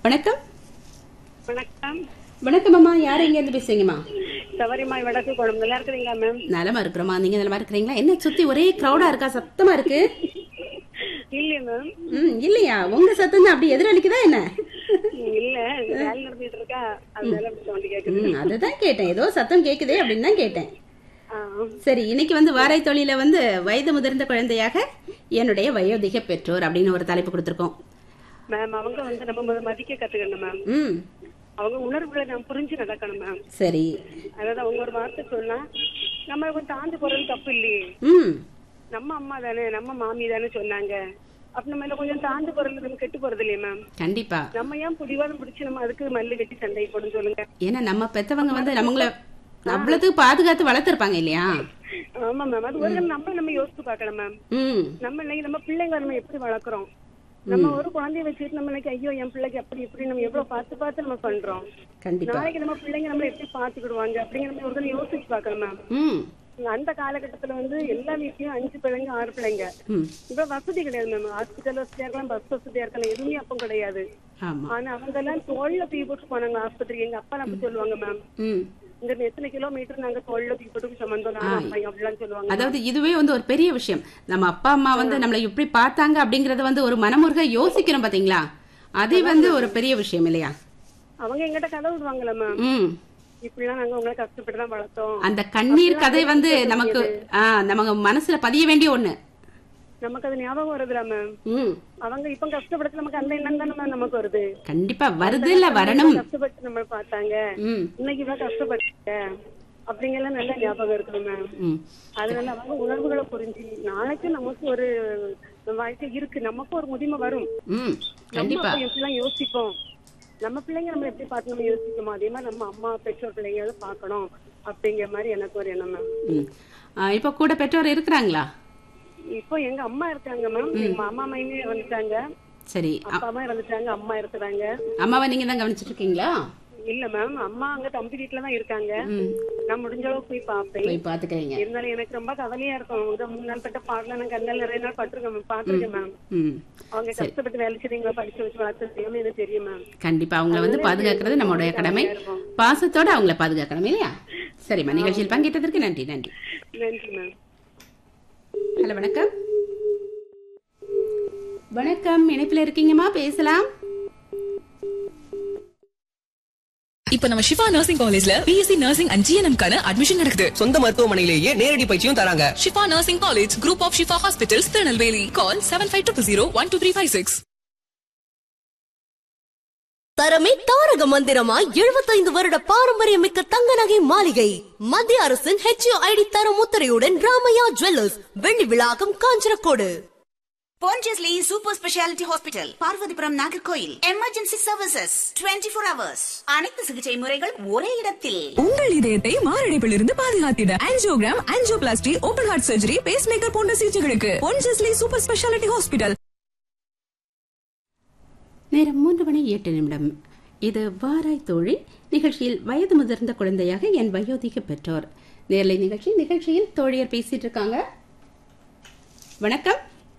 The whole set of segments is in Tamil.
வணக்கம் வணக்கம் வணக்கம் அம்மா யார் எங்க இருந்து பேசுறீங்கம்மா சபரிமாய் வடக்கு குளம் நல்லா இருக்கிறீங்களா மேம் நலமா இருக்கிறோமா நீங்க நலமா இருக்கிறீங்களா என்ன சுத்தி ஒரே கிரௌடா இருக்கா சத்தமா இருக்கு இல்லையா மேம் ம் இல்லையா உங்க சத்தம் தான் அப்படி எதிரொலிக்குதா என்ன இல்ல வேலை நடத்திட்டு இருக்கா அதனால அப்படி சவுண்ட் கேக்குது ம் அதுதான் கேட்டேன் ஏதோ சத்தம் கேக்குதே அப்படின்னு தான் கேட்டேன் ஆ, சரி இன்னைக்கு வந்து வாரை தொழில வந்து வயது முதிர்ந்த குழந்தையாக என்னுடைய வயோதிக பெற்றோர் அப்படின்னு ஒரு தலைப்பு கொடுத்துருக்கோம் மேம் அவங்க வந்து நம்ம முத மதிக்க கத்துக்கணும் மேம் ம் அவங்க உணர்வுகளை நம்ம புரிஞ்சு நடக்கணும் மேம் சரி அதாவது அவங்க ஒரு வார்த்தை சொன்னா நம்ம கொஞ்சம் தாண்டி போறது தப்பு இல்லையே ம் நம்ம அம்மா தானே நம்ம மாமி தானே சொன்னாங்க அப்ப நம்ம இதுல கொஞ்சம் தாண்டி போறது நம்ம கெட்டு போறது இல்லையே மேம் கண்டிப்பா நம்ம ஏன் பிடிவாதம் பிடிச்சு நம்ம அதுக்கு மல்லு கட்டி சண்டை போடும் சொல்லுங்க ஏன்னா நம்ம பெத்தவங்க வந்து நம்மள அவ்வளவுக்கு பாதுகாத்து வளர்த்திருப்பாங்க இல்லையா ஆமா மேம் அது ஒரு நம்ம நம்ம யோசிச்சு பார்க்கலாம் மேம் ம் நம்ம இன்னைக்கு நம்ம பிள்ளைங்களை நம்ம எப்படி வளர்க்குறோம் நம்ம ஒரு குழந்தைய வச்சுட்டு நம்ம இன்னைக்கு ஐயோ என் பிள்ளைக்கு அப்படி இப்படி நம்ம எவ்வளவு பார்த்து பார்த்து நம்ம பண்றோம் கண்டிப்பா நாளைக்கு நம்ம பிள்ளைங்க நம்ம எப்படி பாத்துக்கிடுவாங்க அப்படிங்கிற மாதிரி ஒரு தடவை யோசிச்சு பார்க்கலாம் மேம் ம் அந்த காலகட்டத்துல வந்து எல்லா வீட்லயும் அஞ்சு பிள்ளைங்க ஆறு பிள்ளைங்க ம் இப்ப வசதி கிடையாது மேம் ஹாஸ்பிட்டல் வசதியா இருக்கலாம் பஸ் வசதியா இருக்கலாம் எதுவுமே அப்போ கிடையாது ஆமா ஆனா அவங்க எல்லாம் தோல்ல தூக்கி போட்டு போனாங்க ஆஸ்பத்திரி எங்க அப்பா அப்படி சொல்லுவாங்க மேம் ம் இங்க இருந்து எத்தனை கிலோமீட்டர் நாங்க தோல்ல தூக்கி போட்டு சம்பந்தம் நானும் அப்பா அப்படிலாம் சொல்லுவாங்க அதாவது இதுவே வந்து ஒரு பெரிய விஷயம் நம்ம அப்பா அம்மா வந்து நம்மளை எப்படி பார்த்தாங்க அப்படிங்கறத வந்து ஒரு மனமுருக யோசிக்கிறோம் பாத்தீங்களா அது வந்து ஒரு பெரிய விஷயம் இல்லையா அவங்க எங்கிட்ட கதை விடுவாங்கல்ல மேம் ம் இப்படிலாம் நாங்க உங்களை கஷ்டப்பட்டு தான் வளர்த்தோம் அந்த கண்ணீர் கதை வந்து நமக்கு ஆ நம்ம மனசுல பதிய வேண்டிய ஒண்ணு நமக்கு அது ஞாபகம் வருதுல மேம் ம் அவங்க இப்ப கஷ்டப்பட்டு நமக்கு அந்த எண்ணம் தானே மேம் நமக்கு வருது கண்டிப்பா வருது இல்ல வரணும் கஷ்டப்பட்டு நம்ம பார்த்தாங்க ம் இன்னைக்கு இவ்வளவு கஷ்டப்பட்டாங்க அப்படிங்கெல்லாம் நல்ல ஞாபகம் இருக்குது மேம் ம் அதனால அவங்க உணர்வுகளை புரிஞ்சு நாளைக்கு நமக்கு ஒரு வாழ்க்கை இருக்கு நமக்கு ஒரு முதிமை வரும் ம் நம்ம கண்டிப்பா அப்ப எப்படிலாம் யோசிப்போம் நம்ம பிள்ளைங்க நம்ம எப்படி பார்த்து நம்ம யோசிக்கணும் அதே மாதிரி நம்ம அம்மா பெற்றோர் பிள்ளைங்க பார்க்கணும் அப்படிங்கிற மாதிரி எனக்கு ஒரு எண்ணம் மேம் ம் ஆ, இப்போ கூட பெற்றோர் இருக்கிறாங்களா இப்போ எங்க அம்மா இருக்காங்க மேம் எங்க மாமா மைனே இறந்துட்டாங்க சரி அ- அப்பா அம்மா இறந்துட்டாங்க அம்மா இருக்கிறாங்க அம்மாவை நீங்க தான் கவனிச்சிட்டு இருக்கீங்களா இல்ல மேம் அம்மா அங்க தம்பி வீட்டுல தான் இருக்காங்க ம் நான் முடிஞ்ச அளவுக்கு போய் பார்ப்பேன் போய் பாத்துக்கிறீங்க இருந்தாலும் எனக்கு ரொம்ப கவலையா இருக்கும் அவங்க மூணு நாள் பட்ட பாடல நான் கண்ணால் நிறைய நாள் பட்டிருக்கேன் மேம் பாத்திருக்கேன் மேம் ம் அவங்க கஷ்டப்பட்டு வேலை செய்றீங்களா படிச்சு வச்சு வளர்த்து எனக்கு தெரியும் மேம் கண்டிப்பா அவங்கள வந்து பாதுகாக்கிறது நம்மளுடைய கடமை பாசத்தோட அவங்கள பாதுகாக்கணும் இல்லையா சரிம்மா நிகழ்ச்சியில் பங்கேற்றதற்கு நன்றி நன்றி நன்றி மேம் ஹலோ வணக்கம் வணக்கம் இணைப்பில் இருக்கீங்கம்மா பேசலாம் இப்ப நம்ம ஷிஃபா நர்சிங் காலேஜ்ல பிஎஸ்சி நர்சிங் அண்ட் ஜிஎன்எம் கான அட்மிஷன் நடக்குது சொந்த மருத்துவமனையிலேயே நேரடி பயிற்சியும் தராங்க Shifa nursing college group of Shifa hospitals Tirunelveli call seven five two zero one two three five six தரமே தாரக மந்திரமாய் எழுபத்தைந்து வருட பாரம்பரியமிக்க தங்க நகை மாளிகை மத்திய அரசின் ஹெச்ஐடி தர முத்திரையுடன் ராமையா ஜுவல்லர்ஸ் வெள்ளி விழாக்கம் Kanchanakkodu Pondicherry super speciality hospital Parvathipuram Nagercoil emergency services 24 four hours அனைத்து சிகிச்சை முறைகள் ஒரே இடத்தில் உங்கள் இதயத்தை மாரடைப்பிலிருந்து பாதுகாத்திட angiogram angioplasty open heart surgery pacemaker போன்ற சிகிச்சைகளுக்கு பொன்ஜஸ்லி சூப்பர் ஸ்பெஷாலிட்டி ஹாஸ்பிட்டல் நேரம் மூன்று மணி எட்டு நிமிடம் இது வாராய் தோழி நிகழ்ச்சியில் வயது முதிர்ந்த குழந்தையாக என் வயோதிக பெற்றோர் நேரலை நிகழ்ச்சி நிகழ்ச்சியில் தோழியர் பேசிட்டு இருக்காங்க வணக்கம்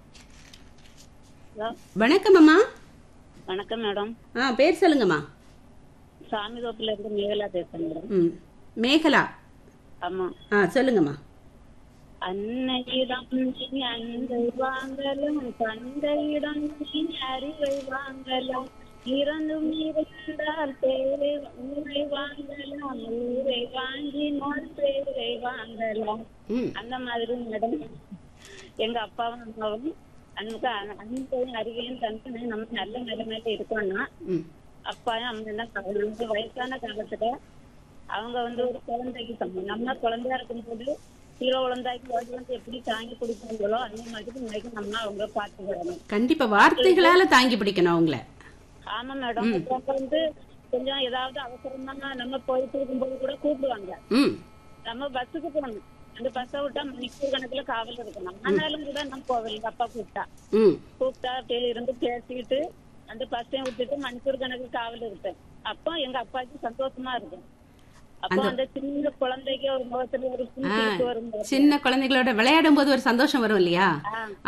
வணக்கம் அம்மா வணக்கம் மேடம் ஆ பேர் சொல்லுங்கம்மா சாமி தோப்புல இருந்து மேகலா பேசுறேன் மேடம் ம் மேகலா ஆமா ஆ சொல்லுங்கம்மா அன்னையிடம் நீ அன்பை வாங்கலாம் தந்தையிடம் நீ அறிவை வாங்கலாம் இறந்தும் இருந்தால் பேரை ஊரை வாங்கலாம் ஊரை வாங்கினால் பேரை வாங்கலாம் ம் அந்த மாதிரி மேடம் எங்க அப்பாவும் அம்மாவும் அன்பு அன்பையும் அறிவையும் தந்து நம்ம நல்ல நிலைமையில இருக்கோம்னா ம் அப்பாயும் அம்மா என்ன நமக்கு வயசான காலத்துல அவங்க வந்து ஒரு குழந்தைக்கு சமம் நம்ம குழந்தையா இருக்கும்போது கீழே குழந்தைக்கு ஓடி வந்து எப்படி தாங்கி பிடிப்பாங்களோ அந்த மாதிரி இன்னைக்கு நம்ம அவங்க பாத்துக்கிறணும் கண்டிப்பா வார்த்தைகளால தாங்கி பிடிக்கணும் அவங்கள ஆமா மேடம் அவங்க வந்து கொஞ்சம் ஏதாவது அவசரமா நம்ம போயிட்டு இருக்கும்போது கூட கூப்பிடுவாங்க ம் நம்ம பஸ்ஸுக்கு போகணும் அந்த பஸ்ஸை விட்டா மணிக்கூர் கணக்குல காவல் இருக்கணும் ஆனாலும் கூட நம்ம போகல அப்பா கூப்பிட்டா ம் கூப்பிட்டா அப்படியே இருந்து பேசிக்கிட்டு அந்த பஸ்ஸையும் விட்டுட்டு மணிக்கூர் கணக்கு காவல் இருப்பேன் அப்போ எங்க அப்பாவுக்கு சந்தோஷமா இருக்கும் அப்போ அந்த சின்ன குழந்தைக்கு ஒரு முகத்துல ஒரு ஆ, புன்சிரிப்பு வரும் சின்ன குழந்தைகளோட விளையாடும் போது ஒரு சந்தோஷம் வரும் இல்லையா